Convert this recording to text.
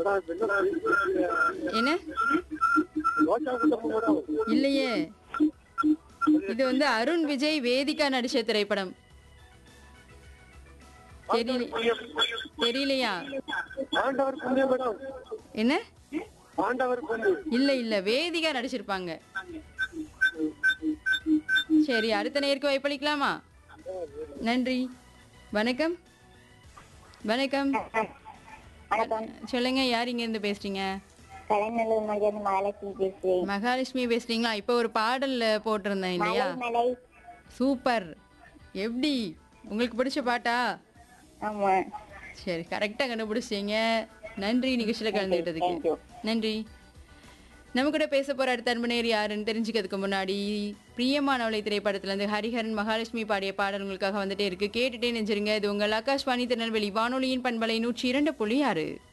என்ன இல்லையே இது வந்து அருண் விஜய் வேதிகா நடிச்ச திரைப்படம் தெரியல தெரியலையா ஆண்டவர் பொண்ணு மேடம் என்ன ஆண்டவர் பொண்ணு இல்ல இல்ல வேதிகா நடிச்சிருப்பாங்க சரி அடுத்த நேருக்கு வாய்ப்பளிக்கலாமா நன்றி வணக்கம் வணக்கம் வணக்கம் சொல்லுங்க யார் இங்க இருந்து பேசுறீங்க கலைநல்லூர் மனிதன் மகாலட்சுமி பேசுறேன் மகாலட்சுமி பேசுறீங்களா இப்போ ஒரு பாடல்ல போட்டிருந்தேன் இல்லையா மலை சூப்பர் எப்படி உங்களுக்கு பிடிச்ச பாட்டா ஆமா சரி கரெக்டாக கண்டுபிடிச்சிங்க நன்றி நிகழ்ச்சியில் கலந்துக்கிட்டதுக்கு Thank you. நன்றி நம்ம கூட பேச போற அடுத்த அன்பனேர் யாருன்னு தெரிஞ்சுக்கிறதுக்கு முன்னாடி பிரியமானவளை திரைப்படத்துல இருந்து ஹரிஹரன் மகாலட்சுமி பாடிய பாடல் உங்களுக்காக வந்துட்டே இருக்கு கேட்டுட்டே நெஞ்சிருங்க இது உங்கள் ஆகாஷ்வாணி திருநெல்வேலி வானொலியின் பண்பலை நூற்றி இரண்டு புள்ளி ஆறு